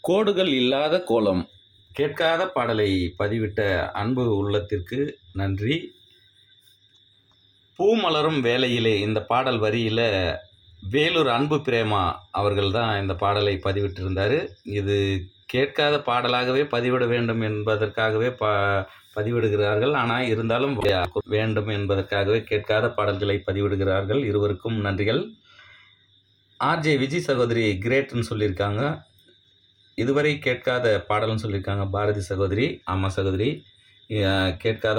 கோடுகள் இல்லாத கோலம் கேட்காத பாடலை பதிவிட்ட அன்பு உள்ளத்திற்கு நன்றி பூ மலரும் வேளையிலே இந்த பாடல் வரியில் வேலூர் அன்பு பிரேமா அவர்கள் தான் இந்த பாடலை பதிவிட்டிருந்தார் இது கேட்காத பாடலாகவே பதிவிட வேண்டும் என்பதற்காகவே ப பதிவிடுகிறார்கள் ஆனால் இருந்தாலும் வேண்டும் என்பதற்காகவே கேட்காத பாடல்களை பதிவிடுகிறார்கள் இருவருக்கும் நன்றிகள் ஆர்ஜே விஜய் சகோதரி கிரேட்னு சொல்லியிருக்காங்க இதுவரை கேட்காத பாடல்னு சொல்லியிருக்காங்க பாரதி சகோதரி ஆமாம் சகோதரி அஹ் கேட்காத